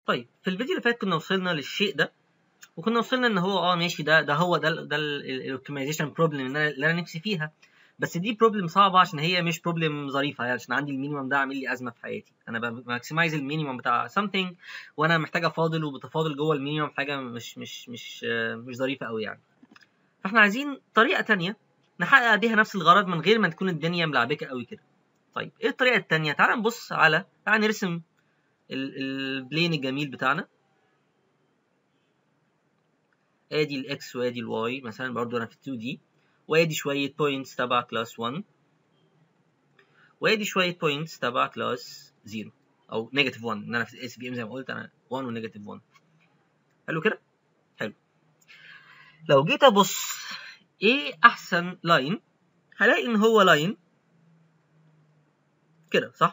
طيب في الفيديو اللي فات كنا وصلنا للشيء ده وكنا وصلنا ان هو اه ماشي ده ده هو ده ده الاوبتمايزيشن بروبلم اللي انا اللي انا نفسي فيها بس دي بروبلم صعبه عشان هي مش بروبلم ظريفه يعني عشان عندي المينيمم ده عامل لي ازمه في حياتي انا بماكسمايز المينيمم بتاع something وانا محتاج افاضل وبتفاضل جوه المينيمم حاجه مش مش مش آه، مش ظريفه قوي يعني فاحنا عايزين طريقه تانية نحقق بيها نفس الغرض من غير ما تكون الدنيا ملعبكه قوي كده طيب ايه الطريقه التانية تعال نبص على تعال نرسم ال- البلين الجميل بتاعنا ادي الاكس وادي الواي مثلا برضو انا في 2 دي وادي شويه بوينتس تبع كلاس 1 وادي شويه بوينتس تبع كلاس 0 او نيجاتيف 1 ان انا في اس بي ام زي ما قلت انا 1 ونيجاتيف 1 حلو كده حلو لو جيت ابص ايه احسن لاين هلاقي ان هو لاين كده صح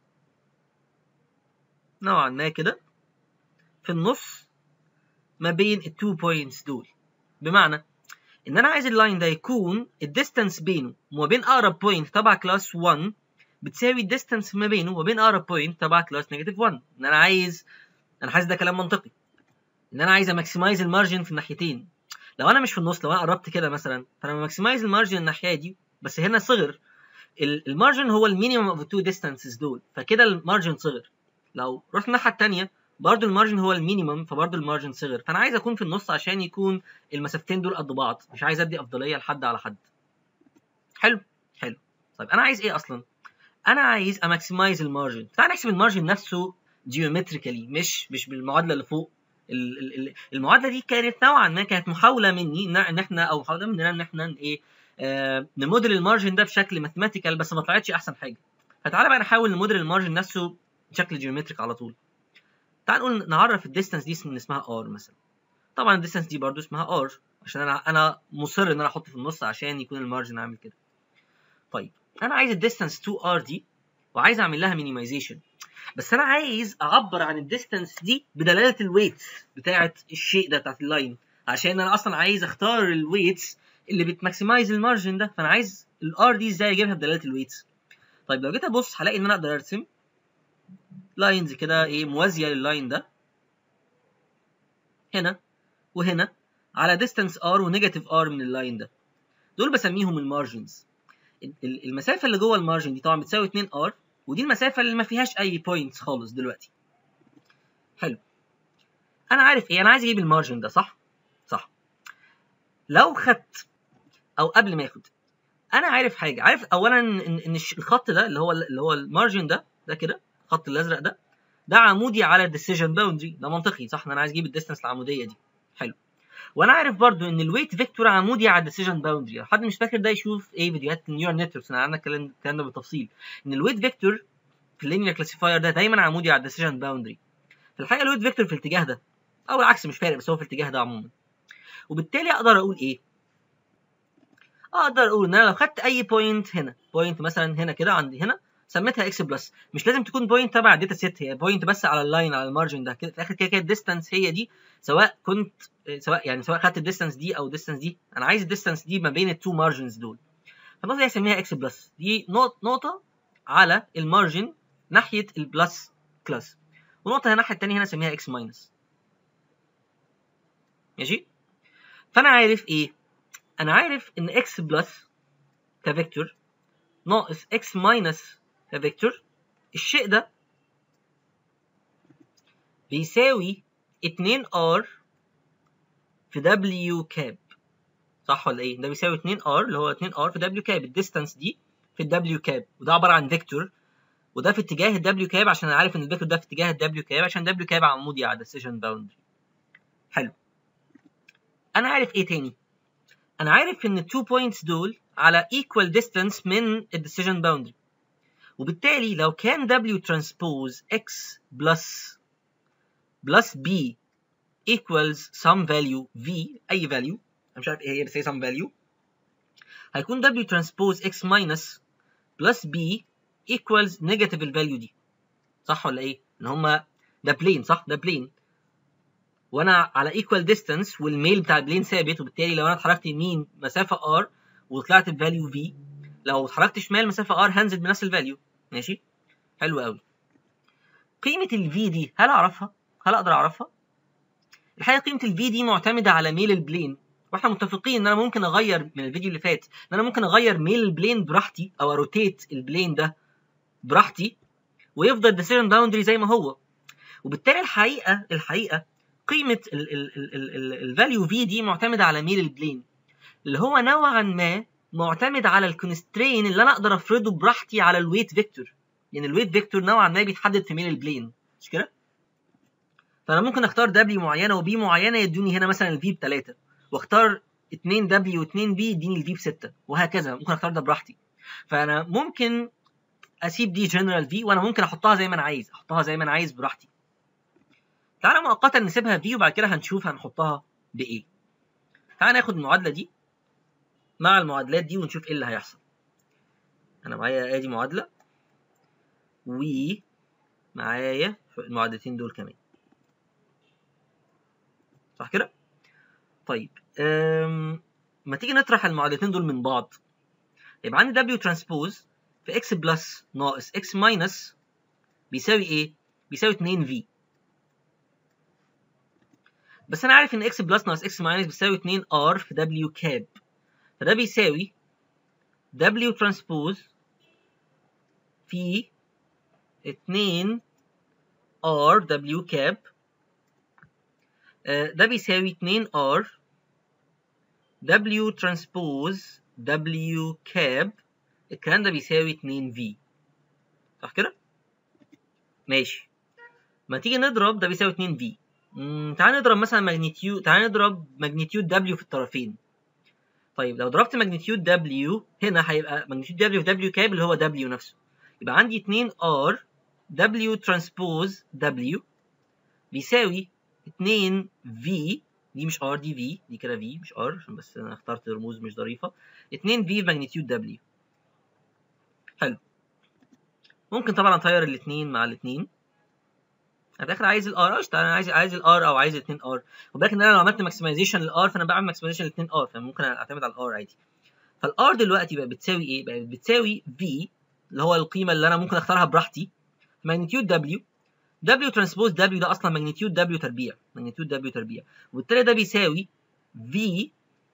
نوعا ما كده في النص ما بين التو بوينتس دول بمعنى ان انا عايز اللاين ده يكون الديستانس بينه وما بين اقرب بوينت تبع كلاس 1 بتساوي الديستانس ما بينه وما بين اقرب بوينت تبع كلاس نيجاتيف 1 ان انا عايز انا حاسس ده كلام منطقي ان انا عايز اماكسمايز المارجن في الناحيتين لو انا مش في النص لو انا قربت كده مثلا فانا ماكسمايز المارجن الناحيه دي بس هنا صغر ال- المارجن هو المينيمم اوف التو ديستانسز دول فكده المارجن صغر لو رحت الناحيه الثانيه برضه المارجن هو المينيمم فبرضه المارجن صغر فانا عايز اكون في النص عشان يكون المسافتين دول قد بعض مش عايز ادي افضليه لحد على حد حلو حلو طيب انا عايز ايه اصلا انا عايز اماكسمايز المارجن تعال نحسب المارجن نفسه جيومتريكالي مش مش بالمعادله اللي فوق ال- ال- ال- المعادله دي كانت نوعا ما كانت محاوله مني ان إن احنا او محاوله مننا ان احنا ايه آه نموديل المارجن ده بشكل ماثيماتيكال بس ما طلعتش احسن حاجه فتعالى بقى نحاول نموديل المارجن نفسه بشكل جيومتريك على طول تعال نقول نعرف الديستانس دي ان اسمها ار مثلا طبعا الديستانس دي برضو اسمها ار عشان انا انا مصر ان انا احط في النص عشان يكون المارجن عامل كده طيب انا عايز الديستانس 2 ار دي وعايز اعمل لها مينيمايزيشن بس انا عايز اعبر عن الديستانس دي بدلاله الويتس بتاعه الشيء ده بتاعه اللاين عشان انا اصلا عايز اختار الويتس اللي بتماكسمايز المارجن ده فانا عايز الار دي ازاي اجيبها بدلاله الويتس طيب لو جيت ابص هلاقي ان انا اقدر ارسم لاينز كده ايه موازيه لللاين ده هنا وهنا على ديستانس ار ونيجاتيف ار من اللاين ده دول بسميهم المارجنز المسافه اللي جوه المارجن دي طبعا بتساوي 2 ار ودي المسافه اللي ما فيهاش اي بوينتس خالص دلوقتي حلو انا عارف ايه انا عايز اجيب المارجن ده صح صح لو خدت او قبل ما اخد انا عارف حاجه عارف اولا ان ان الش- الخط ده اللي هو اللي هو المارجن ده ده كده الخط الازرق ده ده عمودي على الديسيجن باوندري ده منطقي صح ان انا عايز اجيب الديستانس العموديه دي حلو وانا عارف برضو ان الويت فيكتور عمودي على الديسيجن باوندري لو حد مش فاكر ده يشوف ايه فيديوهات النيورال نتوركس انا عندنا الكلام الكلام ده بالتفصيل ان الويت فيكتور في اللينير كلاسيفاير ده دايما عمودي على الديسيجن باوندري في الحقيقه الويت فيكتور في الاتجاه ده او العكس مش فارق بس هو في الاتجاه ده عموما وبالتالي اقدر اقول ايه اقدر اقول ان انا لو خدت اي بوينت هنا بوينت مثلا هنا كده عندي هنا سميتها اكس بلس مش لازم تكون بوينت تبع الداتا سيت هي بوينت بس على اللاين على المارجن ده كده في الاخر كده كده الديستانس هي دي سواء كنت سواء يعني سواء خدت الديستانس دي او الديستانس دي انا عايز الديستانس دي ما بين التو مارجنز دول فالنقطه دي هسميها اكس بلس دي نقط- نقطه على المارجن ناحيه البلس كلاس ونقطه هنا الناحيه الثانيه هنا اسميها اكس ماينس ماشي فانا عارف ايه انا عارف ان اكس بلس كفيكتور ناقص اكس ماينس كفيكتور الشيء ده بيساوي 2 ار في دبليو كاب صح ولا ايه؟ ده بيساوي 2 ار اللي هو 2 ار في دبليو كاب الديستانس دي في الدبليو كاب وده عباره عن فيكتور وده في اتجاه الدبليو كاب عشان انا عارف ان الفيكتور ده في اتجاه الدبليو كاب عشان دبليو كاب عمودي على الديسيجن باوندري حلو انا عارف ايه تاني انا عارف ان التو بوينتس دول على equal distance من الديسيجن باوندري وبالتالي لو كان W transpose X plus plus B equals some value V أي value أنا مش عارف إيه هي بس هي some value هيكون W transpose X minus plus B equals negative الفاليو دي صح ولا إيه؟ إن هما ده بلين صح؟ ده بلين وانا على equal distance والميل بتاع البلين ثابت وبالتالي لو انا اتحركت يمين مسافه r وطلعت بفاليو v لو اتحركت شمال مسافه r هنزل بنفس الفاليو ماشي حلو قوي قيمه ال v دي هل اعرفها هل اقدر اعرفها الحقيقه قيمه الفي دي معتمده على ميل البلين واحنا متفقين ان انا ممكن اغير من الفيديو اللي فات ان انا ممكن اغير ميل البلين براحتي او اروتيت البلين ده براحتي ويفضل الديسيجن باوندري زي ما هو وبالتالي الحقيقه الحقيقه قيمه الفاليو في دي معتمده على ميل البلين اللي هو نوعا ما معتمد على الكونسترين اللي انا اقدر افرضه براحتي على الويت فيكتور يعني الويت فيكتور نوعا ما بيتحدد في ميل البلين مش كده فانا ممكن اختار دبليو معينه وبي معينه يدوني هنا مثلا الفي بثلاثه واختار 2 دبليو و2 بي يديني الفي بسته وهكذا ممكن اختار ده براحتي فانا ممكن اسيب دي جنرال في وانا ممكن احطها زي ما انا عايز احطها زي ما انا عايز براحتي تعالى مؤقتا نسيبها في وبعد كده هنشوف هنحطها بايه تعالى ناخد المعادله دي مع المعادلات دي ونشوف ايه اللي هيحصل انا معايا ادي معادله ومعايا المعادلتين دول كمان صح كده طيب أم... ما تيجي نطرح المعادلتين دول من بعض يبقى عندي W ترانسبوز في x بلس ناقص x ماينس بيساوي ايه؟ بيساوي 2 v بس انا عارف ان x بلس ناقص x ماينس بيساوي 2 r في w كاب فده بيساوي W ترانسبوز في 2 R W كاب ده بيساوي 2 R W ترانسبوز W كاب الكلام ده بيساوي 2 V صح كده؟ ماشي ما تيجي نضرب ده بيساوي 2 V تعال نضرب مثلا ماجنتيود تعال نضرب ماجنتيود W في الطرفين طيب لو ضربت ماجنتيود W هنا هيبقى ماجنتيود W في W كاب اللي هو W نفسه يبقى عندي 2 R W ترانسبوز W بيساوي 2 V دي مش R دي V دي كده V مش R عشان بس انا اخترت رموز مش ظريفة 2 V ماجنتيود W حلو ممكن طبعا اطير الاثنين مع الاثنين انا في الاخر عايز الار قشطه انا عايز عايز الار او عايز الاثنين ار وبالك ان انا لو عملت ماكسمايزيشن للار فانا بعمل ماكسمايزيشن للاثنين ار فممكن اعتمد على الار عادي فالار دلوقتي بقى بتساوي ايه؟ بقت بتساوي في اللي هو القيمه اللي انا ممكن اختارها براحتي ماجنتيود دبليو دبليو ترانسبوز دبليو ده اصلا ماجنتيود دبليو تربيع ماجنتيود دبليو تربيع وبالتالي ده بيساوي في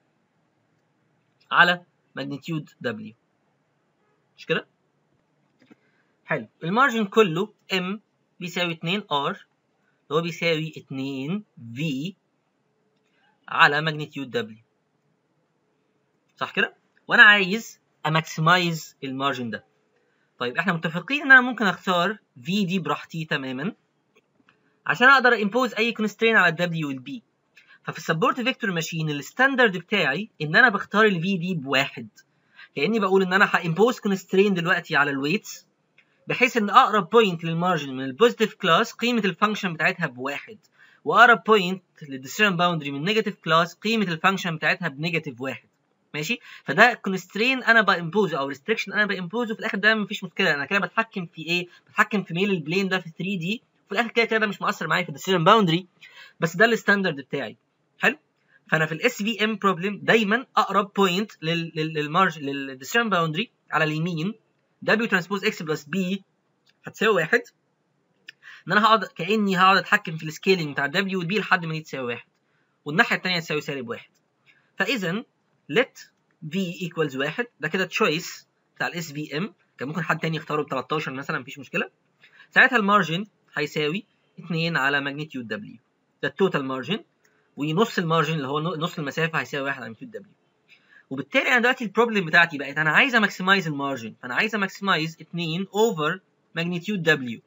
على ماجنتيود دبليو مش كده؟ حلو المارجن كله ام بيساوي 2 ار اللي هو بيساوي 2 في على ماجنتيود دبليو صح كده؟ وانا عايز اماكسمايز المارجن ده طيب احنا متفقين ان انا ممكن اختار في دي براحتي تماما عشان اقدر امبوز اي كونسترين على الدبليو والبي ففي السبورت فيكتور ماشين الستاندرد بتاعي ان انا بختار الفي دي بواحد كاني بقول ان انا هامبوز كونسترين دلوقتي على الويتس بحيث ان اقرب بوينت للمارجن من البوزيتيف كلاس قيمه الفانكشن بتاعتها بواحد واقرب بوينت للديسيجن باوندري من نيجاتيف كلاس قيمه الفانكشن بتاعتها بنيجاتيف واحد ماشي فده كونسترين انا بامبوزه او ريستريكشن انا بامبوزه في الاخر ده مفيش مشكله انا كده بتحكم في ايه بتحكم في ميل البلين ده في 3 دي في الاخر كده كده مش مؤثر معايا في الديسيجن باوندري بس ده الستاندرد بتاعي حلو فانا في الاس في ام بروبلم دايما اقرب بوينت للمارج للديسيجن باوندري على اليمين دبليو ترانسبوز اكس بلس بي هتساوي واحد ان انا هقعد كاني هقعد اتحكم في السكيلينج بتاع الدبليو والبي لحد ما دي تساوي واحد والناحيه الثانيه تساوي سالب واحد فاذا let v equals واحد ده كده تشويس بتاع الاس في ام كان ممكن حد تاني يختاره ب 13 مثلا مفيش مشكله ساعتها المارجن هيساوي 2 على ماجنتيود دبليو ده التوتال مارجن ونص المارجن اللي هو نص المسافه هيساوي 1 على ماجنتيود دبليو وبالتالي انا دلوقتي البروبلم بتاعتي بقت انا عايز اماكسمايز المارجن فانا عايز اماكسمايز 2 اوفر ماجنتيود دبليو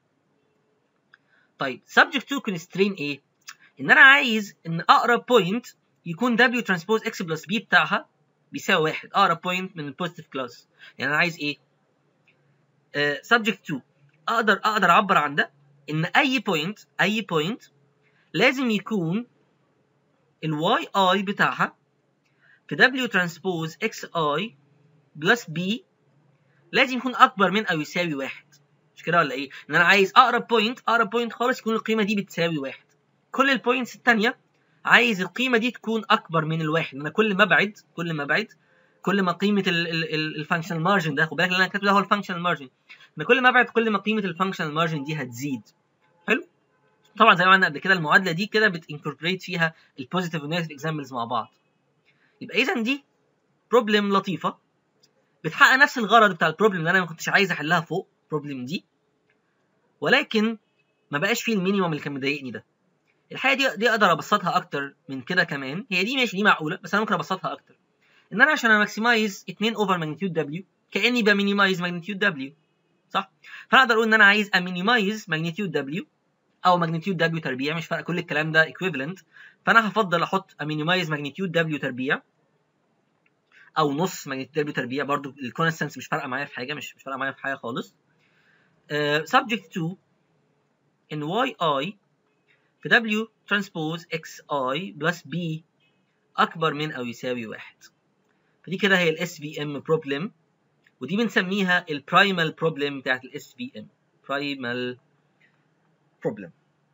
طيب subject to constraint ايه؟ ان انا عايز ان اقرب بوينت يكون W ترانسبوز X بلس B بتاعها بيساوي واحد اقرب بوينت من البوزيتيف كلاس يعني انا عايز ايه؟ uh, subject to اقدر اقدر اعبر عن ده ان اي بوينت اي بوينت لازم يكون الواي اي بتاعها في W ترانسبوز X I بلس B لازم يكون اكبر من او يساوي واحد مش كده ولا ايه؟ ان انا عايز اقرب بوينت اقرب بوينت خالص يكون القيمه دي بتساوي واحد كل البوينتس الثانيه عايز القيمه دي تكون اكبر من الواحد انا كل ما ابعد كل ما ابعد كل ما قيمه الفانكشنال مارجن ده خد بالك اللي انا كاتبه ده هو الفانكشنال مارجن ما كل ما ابعد كل ما قيمه الفانكشنال مارجن دي هتزيد حلو طبعا زي ما قلنا قبل كده المعادله دي كده بتincorporate فيها البوزيتيف والنيجاتيف اكزامبلز مع بعض يبقى اذا دي بروبلم لطيفه بتحقق نفس الغرض بتاع البروبلم اللي انا ما كنتش عايز احلها فوق بروبلم دي ولكن ما بقاش فيه المينيمم اللي كان مضايقني ده الحقيقه دي دي اقدر ابسطها اكتر من كده كمان هي دي ماشي دي معقوله بس انا ممكن ابسطها اكتر ان انا عشان اماكسمايز 2 اوفر ماجنتيود دبليو كاني بمينيمايز ماجنتيود دبليو صح فانا اقدر اقول ان انا عايز امينيمايز ماجنتيود دبليو او ماجنتيود دبليو تربيع مش فارقه كل الكلام ده ايكويفالنت فانا هفضل احط امينيمايز ماجنتيود دبليو تربيع او نص ماجنتيود دبليو تربيع برضو الكونستنس مش فارقه معايا في حاجه مش مش فارقه معايا في حاجه خالص uh, subject to ان yi في w transpose xi plus b اكبر من او يساوي واحد فدي كده هي الاس في ام بروبلم ودي بنسميها البرايمال بروبلم بتاعت الاس في ام برايمال بروبلم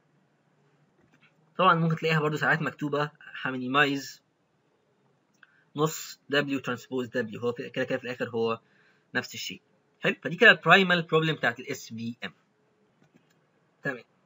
طبعا ممكن تلاقيها برضو ساعات مكتوبه همينيمايز نص w transpose w هو كده كده في الاخر هو نفس الشيء حلو فدي كده البرايمال بروبلم بتاعت الاس في ام تمام